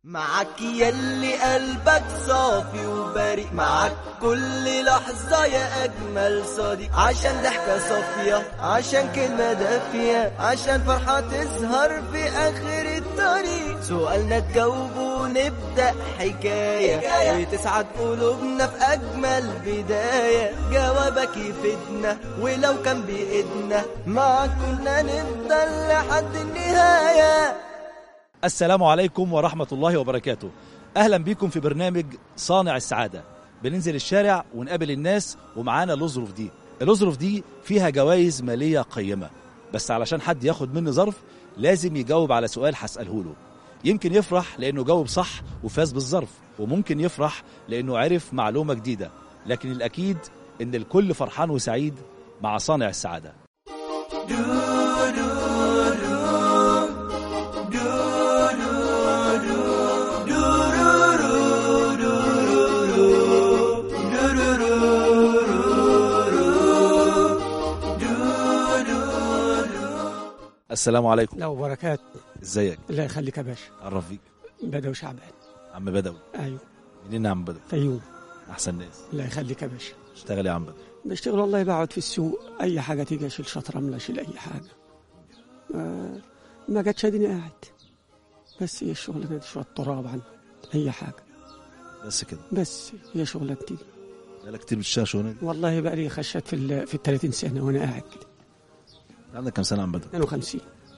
معك يلي قلبك صافي وبريء معك كل لحظة يا أجمل صديق عشان ضحكة صافية عشان كلمة دافية عشان فرحة تظهر في آخر الطريق سؤالنا تجاوبه ونبدأ حكاية, حكاية وتسعد قلوبنا في أجمل بداية جوابك يفيدنا ولو كان بإيدنا معك كنا نفضل لحد النهاية السلام عليكم ورحمة الله وبركاته أهلا بكم في برنامج صانع السعادة بننزل الشارع ونقابل الناس ومعانا الأظرف دي الأظرف دي فيها جوائز مالية قيمة بس علشان حد ياخد مني ظرف لازم يجاوب على سؤال هسأله له يمكن يفرح لأنه جاوب صح وفاز بالظرف وممكن يفرح لأنه عرف معلومة جديدة لكن الأكيد إن الكل فرحان وسعيد مع صانع السعادة السلام عليكم لا وبركات ازيك الله يخليك يا باشا عرف بيك بدوي شعبان عم بدوي ايوه منين يا عم بدوي فيوم احسن ناس الله يخليك يا باشا اشتغل يا عم بدوي بشتغل والله بقعد في السوق اي حاجه تيجي اشيل شط رمله اشيل اي حاجه آه ما جاتش اديني قاعد بس هي الشغلانه دي شويه تراب عن اي حاجه بس كده بس هي شغلانتي دي بقالك كتير بتشتغل شغلانه دي والله بقى لي خشت في ال في ال 30 سنه وانا قاعد كده عندك كام سنه يا عم بدوي 52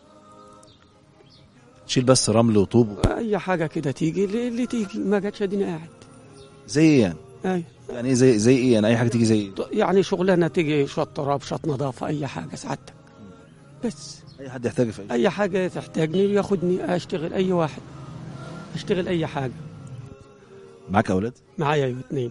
تشيل بس رمل وطوب اي حاجه كده تيجي اللي, اللي تيجي ما جاتش اديني قاعد زي ايه يعني ايوه يعني ايه زي زي ايه يعني اي حاجه تيجي زي ايه يعني شغلانه تيجي شويه تراب شويه نظافه اي حاجه سعادتك بس اي حد يحتاج في أي. اي حاجه تحتاجني ياخدني اشتغل اي واحد اشتغل اي حاجه معاك اولاد معايا ايوه اتنين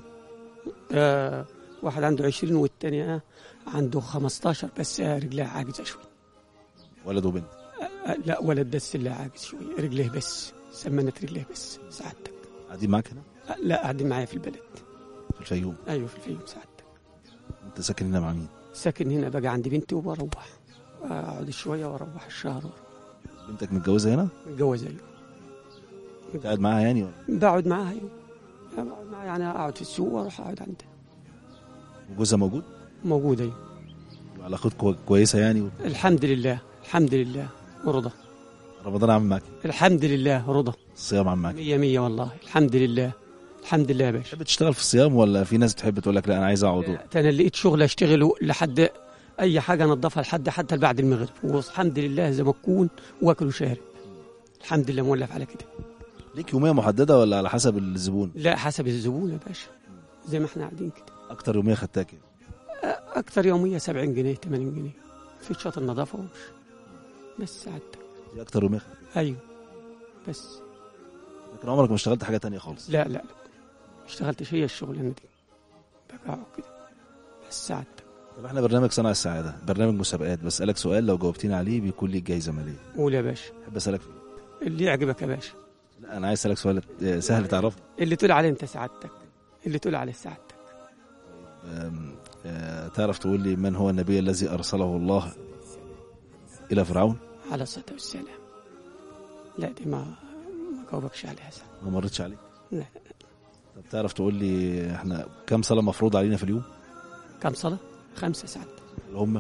آه واحد عنده عشرين والتاني آه عنده خمستاشر بس آه رجليه عاجزه شوي ولد وبنت آه لا ولد بس اللي عاجز شوي رجليه بس سمنت رجليه بس سعادتك قاعدين معاك هنا آه لا قاعدين معايا في البلد في الفيوم ايوه في الفيوم سعادتك انت ساكن هنا مع مين ساكن هنا بقى عندي بنتي وبروح اقعد شويه واروح الشهر بنتك متجوزه هنا متجوز ايوه انت قاعد معاها يعني ولا بقعد معاها ايوه بقعد معاها يعني اقعد في السوق واروح اقعد عندها وجوزها موجود موجوده ايوه علاقتكم كو- كويسه يعني و- الحمد لله الحمد لله ورضا رمضان عامل معاك إيه؟ الحمد لله رضا الصيام عامل معاك إيه؟ مية مية والله الحمد لله الحمد لله يا باشا تحب تشتغل في الصيام ولا في ناس بتحب تقول لك لا انا عايز اقعد و- انا لقيت شغل اشتغله لحد اي حاجه انضفها لحد حتى بعد المغرب والحمد لله زي ما تكون واكل وشارب الحمد لله مولف على كده ليك يوميه محدده ولا على حسب الزبون لا حسب الزبون يا باشا زي ما احنا قاعدين كده اكتر يوميه خدتها كده اكثر يوميه 70 جنيه 80 جنيه في شاط النظافه ومش بس سعادتك دي اكتر يوميه خدتها ايوه بس لكن عمرك ما اشتغلت حاجه تانية خالص لا لا لا ما اشتغلتش هي الشغلانه دي بقعد كده بس سعادتك طب احنا برنامج صنع السعاده برنامج مسابقات بسالك سؤال لو جاوبتني عليه بيكون ليك جايزه ماليه قول يا باشا احب اسالك فيه اللي يعجبك يا باشا لا انا عايز اسالك سؤال آه، سهل تعرفه اللي تقول عليه انت سعادتك اللي تقول عليه سعادتك أم، آه، تعرف تقول لي من هو النبي الذي ارسله الله الى فرعون على الصلاه والسلام لا دي ما ما جاوبكش عليها سعادتك ما مرتش عليك لا طب تعرف تقول لي احنا كم صلاه مفروض علينا في اليوم كم صلاه خمسه سعادتك اللي هم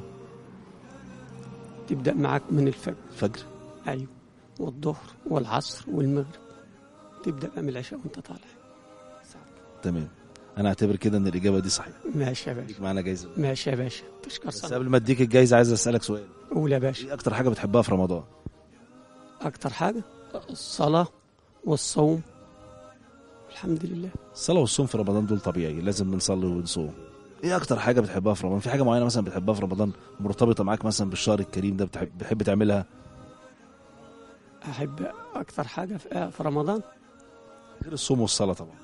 تبدا معاك من الفجر الفجر ايوه والظهر والعصر والمغرب تبدا بقى من العشاء وانت طالع تمام انا اعتبر كده ان الاجابه دي صحيحه ماشي يا باشا ليك معانا جايزه ماشي يا باشا تشكر بس صلاة قبل ما اديك الجايزه عايز اسالك سؤال قول يا باشا ايه اكتر حاجه بتحبها في رمضان اكتر حاجه الصلاه والصوم الحمد لله الصلاه والصوم في رمضان دول طبيعي لازم بنصلي ونصوم ايه اكتر حاجه بتحبها في رمضان في حاجه معينه مثلا بتحبها في رمضان مرتبطه معاك مثلا بالشهر الكريم ده بتحب, بتحب تعملها احب اكثر حاجه في آه، في رمضان غير الصوم والصلاه طبعا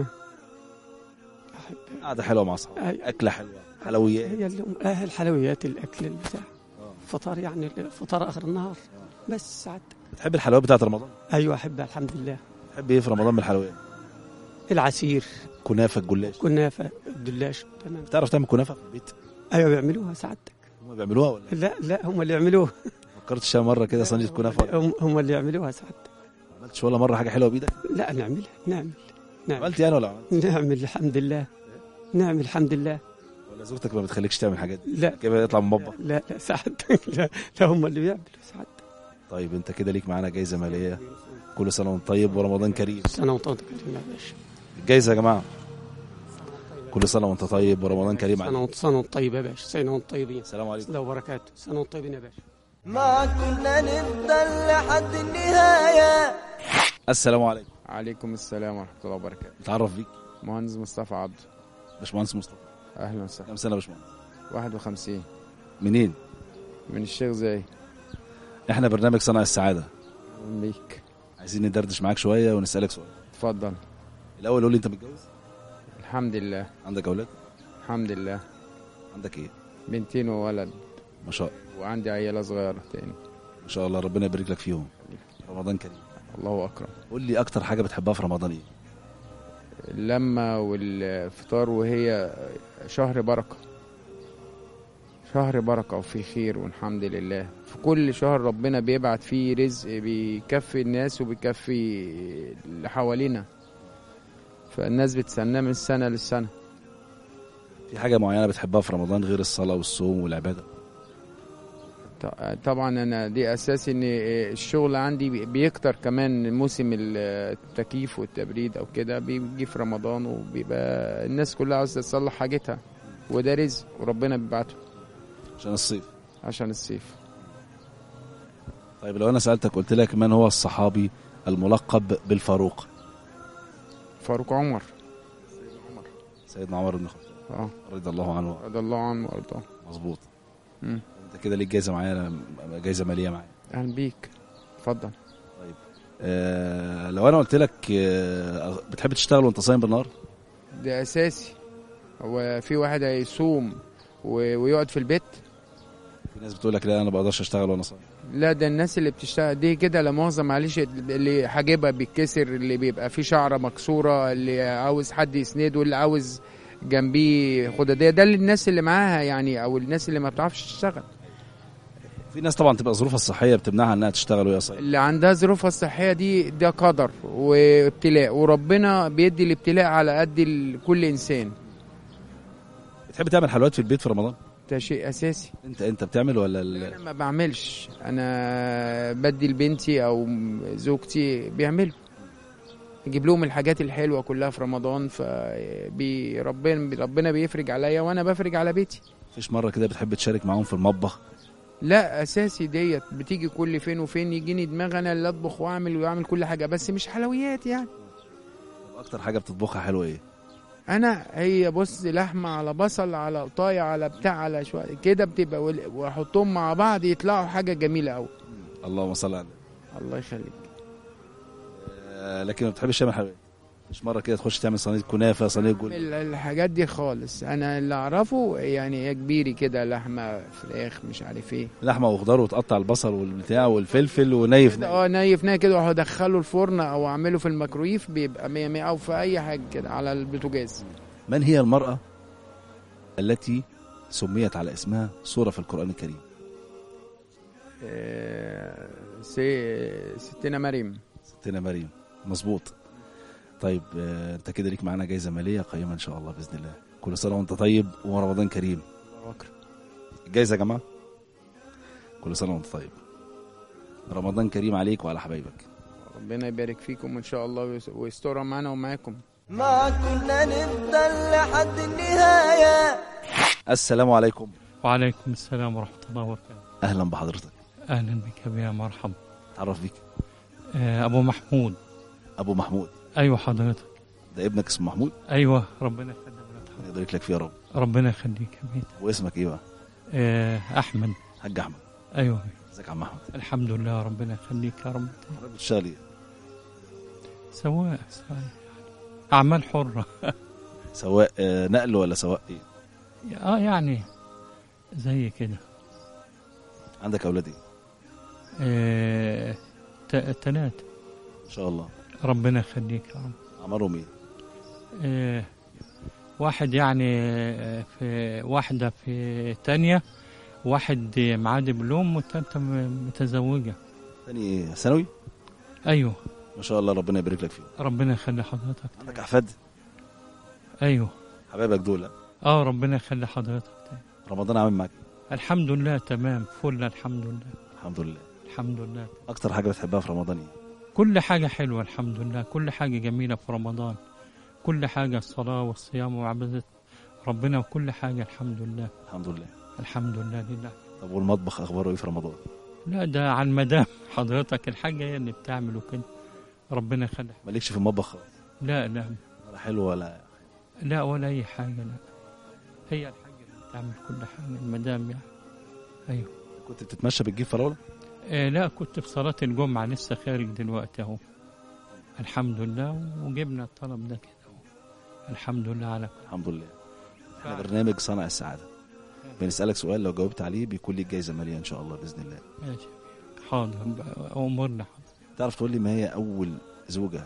احب قعده حلوه مع اصحابك أي- اكله حلوه حلويات هي اللي آه الحلويات الاكل البتاع فطار يعني فطار اخر النهار بس سعادتك بتحب الحلويات بتاعت رمضان ايوه احبها الحمد لله بتحب ايه في رمضان من الحلويات العسير كنافه الجلاش كنافه الدلاش تمام بتعرف تعمل كنافه في البيت ايوه بيعملوها سعادتك هم بيعملوها ولا لا لا هم اللي يعملوها فكرتش مره كده صينيه كنافه ولا هم, هم اللي يعملوها سعادتك ما عملتش ولا مره حاجه حلوه بايدك لا نعمل نعمل نعمل عملت يعني ولا عملت نعمل الحمد لله نعمل الحمد لله ولا زوجتك ما بتخليكش تعمل الحاجات دي لا كده يطلع من بابا لا لا سعادتك لا, لا هم اللي بيعملوا سعادتك طيب انت كده ليك معانا جايزه ماليه كل سنه وانت طيب ورمضان كريم سنة وطنطا يا باشا الجايزه يا جماعه كل سنه وانت طيب ورمضان كريم سنة عليك وانت سنة وانت طيب يا باشا سنة وانت طيبين السلام عليكم الله وبركاته سنة وانت طيبين يا باشا ما كنا نفضل لحد النهاية السلام عليكم عليكم السلام ورحمة الله وبركاته نتعرف بيك مهندس مصطفى عبده باشمهندس مصطفى أهلا وسهلا كم سنه يا باشمهندس 51 منين من الشيخ زايد احنا برنامج صنع السعاده أهلا بيك عايزين ندردش معاك شويه ونسالك سؤال اتفضل الاول قول لي انت متجوز الحمد لله عندك اولاد الحمد لله عندك ايه بنتين وولد ما شاء وعندي عيلة صغيرة تاني ما شاء الله ربنا يبارك لك فيهم رمضان كريم الله أكرم قول لي اكتر حاجه بتحبها في رمضان ايه اللمة والفطار وهي شهر بركة شهر بركة وفي خير والحمد لله في كل شهر ربنا بيبعت فيه رزق بيكفي الناس وبيكفي اللي حوالينا فالناس بتستناه من السنة للسنة في حاجه معينه بتحبها في رمضان غير الصلاه والصوم والعباده ط- طبعا انا دي اساسي ان الشغل عندي بي- بيكتر كمان موسم التكييف والتبريد او كده بيجي في رمضان وبيبقى الناس كلها عاوزه تصلح حاجتها وده رزق وربنا بيبعته عشان الصيف عشان الصيف طيب لو انا سالتك قلت لك من هو الصحابي الملقب بالفاروق فاروق عمر سيدنا عمر بن الخطاب اه رضي الله عنه رضي الله عنه وارضاه مظبوط مم. انت كده ليك جايزه معايا جايزه ماليه معايا اهلا بيك اتفضل آه لو انا قلت لك آه بتحب تشتغل وانت صايم بالنهار ده اساسي هو في واحد هيصوم و- ويقعد في البيت في ناس بتقول لك لا انا ما بقدرش اشتغل وانا صايم لا ده الناس اللي بتشتغل دي كده لا مؤاخذة معلش اللي حاجبها بيتكسر اللي بيبقى فيه شعرة مكسورة اللي عاوز حد يسنده اللي عاوز جنبيه خدادية ده اللي الناس اللي معاها يعني او الناس اللي ما بتعرفش تشتغل في ناس طبعا تبقى ظروفها الصحيه بتمنعها انها تشتغل وهي صايمه اللي عندها ظروفها الصحية دي ده قدر وابتلاء وربنا بيدي الابتلاء على قد ال- كل انسان بتحب تعمل حلويات في البيت في رمضان ده شيء اساسي انت انت بتعمل ولا ال... انا ما بعملش انا بدي لبنتي او زوجتي بيعملوا اجيب لهم الحاجات الحلوه كلها في رمضان فبي ربنا ربنا بيفرج عليا وانا بفرج على بيتي مفيش مره كده بتحب تشارك معاهم في المطبخ لا اساسي ديت بتيجي كل فين وفين يجيني دماغ انا اللي اطبخ واعمل واعمل كل حاجه بس مش حلويات يعني طب اكتر حاجه بتطبخها حلوه ايه انا هي بص لحمه على بصل على قطايه على بتاع على شويه كده بتبقى وال- واحطهم مع بعض يطلعوا حاجه جميله قوي اللهم صل على النبي. الله يخليك آه لكن ما بتحبش تعمل حلويات مش مره كده تخش تعمل صينيه كنافه صينيه جول ال- الحاجات دي خالص انا اللي اعرفه يعني يا كبيري كده لحمه فراخ مش عارف ايه لحمه وخضار وتقطع البصل والبتاع والفلفل ونيف كده نيف. اه نايف نايف كده واروح ادخله الفرن او اعمله في الميكرويف بيبقى مية مية او في اي حاجه كده على البوتاجاز من هي المراه التي سميت على اسمها سوره في القران الكريم آه، سي ستنا مريم ستنا مريم مظبوط طيب آه انت كده ليك معانا جايزه ماليه قيمه ان شاء الله باذن الله كل سنه وانت طيب ورمضان كريم الله أكبر. الجايزه يا جماعه كل سنه وانت طيب رمضان كريم عليك وعلى حبايبك ربنا يبارك فيكم ان شاء الله ويس- ويسترها معانا ومعاكم ما كنا نفضل لحد النهاية السلام عليكم وعليكم السلام ورحمة الله وبركاته اهلا بحضرتك أهلا بك يا مرحبا تعرف بيك آه، أبو محمود ابو محمود أيوة حضرتك ده ابنك اسمه محمود أيوة ربنا يخليك ربنا يبارك لك فيه يا رب ربنا يخليك يا بيت واسمك ايه بقى آه، أحمد حاج احمد أيوة ازيك يا عم احمد الحمد لله ربنا يخليك يا رب حضرتك بتشتغل ايه سواء سواء أعمال حرة سواق آه، نقل ولا سواق ايه آه يعني زي كده عندك اولاد ايه آه، ت- تلاتة ان شاء الله ربنا يخليك يا رب عمرهم ايه آه، واحد يعني آه، في واحدة في تانية واحد معاه دبلوم والتالتة م- متزوجة تاني ايه ثانوي أيوة ما شاء الله ربنا يبارك لك فيهم ربنا يخلي حضرتك عندك احفاد ايوه حبايبك دول ها؟ اه ربنا يخلي حضرتك رمضان عامل معاك الحمد لله تمام فل الحمد لله الحمد لله الحمد لله اكتر حاجه بتحبها في رمضان ايه كل حاجة حلوة الحمد لله كل حاجة جميلة في رمضان كل حاجة الصلاة والصيام وعبادة ربنا وكل حاجة الحمد لله الحمد لله الحمد لله لله طب والمطبخ اخباره ايه في رمضان لا ده عن مدام حضرتك الحاجة هي اللي بتعمل كده ربنا يخلي مالكش في المطبخ خالص لا لا ولا حلو ولا لا ولا أي حاجة لا هي الحاجة اللي بتعمل كل حاجة المدام يعني أيوه كنت بتتمشى بتجيب فراوله آه لا كنت في صلاة الجمعة لسه خارج دلوقتي أهو الحمد لله وجبنا الطلب ده كده أهو. الحمد لله على كل الحمد لله احنا برنامج صنع السعاده بنسالك سؤال لو جاوبت عليه بيكون ليك جايزه ماليه ان شاء الله باذن الله ماشي حاضر بقى، أمرنا حاضر تعرف تقول لي ما هي اول زوجه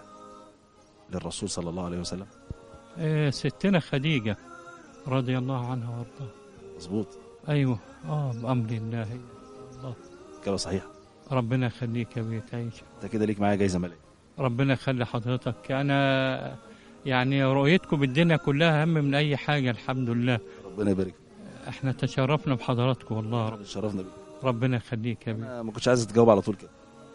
للرسول صلى الله عليه وسلم آه ستنا خديجة رضي الله عنها وارضاها مظبوط أيوه آه بأمر الله هي الله كده صحيح ربنا يخليك يا بيت عيش انت كده ليك معايا جايزه ماليه ربنا يخلي حضرتك أنا يعني رؤيتكم بالدنيا كلها أهم من أي حاجة الحمد لله ربنا يبارك فيك احنا تشرفنا بحضراتكم والله رب شرفنا بيك ربنا يخليك يا بيه انا ما كنتش عايز تجاوب على طول كده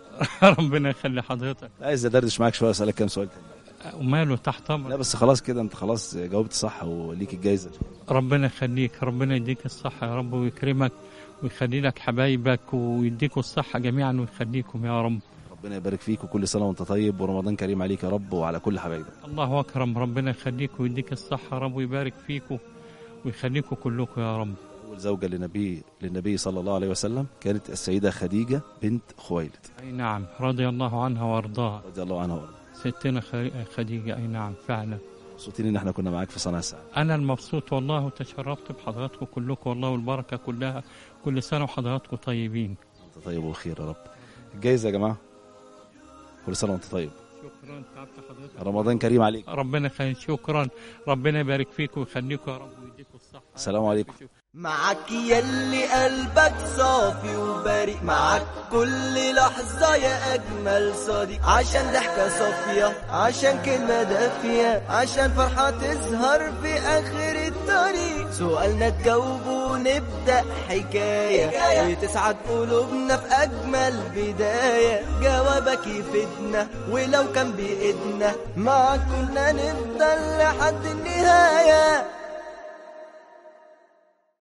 ربنا يخلي حضرتك عايز ادردش معاك شويه اسالك كام سؤال تاني وماله تحت لا امرك بس خلاص كده انت خلاص جاوبت صح وليك الجايزه ربنا يخليك ربنا يديك الصحة يا رب ويكرمك ويخلي لك حبايبك ويديكوا الصحة جميعا ويخليكم يا رب ربنا يبارك فيك وكل سنه وانت طيب ورمضان كريم عليك يا رب وعلى كل حبايبك الله أكرم ربنا يخليك ويديك الصحة يا رب ويبارك فيكم ويخليكم كلكم يا رب اول زوجه للنبي للنبي صلى الله عليه وسلم كانت السيده خديجه بنت خويلد أي نعم رضي الله عنها وارضاها رضي الله عنها وارضاها ستنا خ- خديجة أي نعم فعلا مبسوطين ان احنا كنا معاك في صنع السعاده أنا المبسوط والله وتشرفت بحضراتكم كلكم والله والبركة كلها كل سنة وحضراتكم طيبين انت طيب وخير يا رب الجايزه يا جماعه كل سنه وانت طيب شكرا تعبت حضرتك رمضان كريم عليك ربنا يخليك شكرا ربنا يبارك فيك ويخليكم يا رب ويديكم الصحة السلام عليكم. معاك يلي قلبك صافي وبريء معاك كل لحظة يا أجمل صديق عشان ضحكة صافية عشان كلمة دافية عشان فرحة تظهر في آخر الطريق سؤالنا تجاوبه ونبدأ حكاية وتسعد قلوبنا في أجمل بداية جوابك يفيدنا ولو كان بإيدنا معاك كنا نفضل لحد النهاية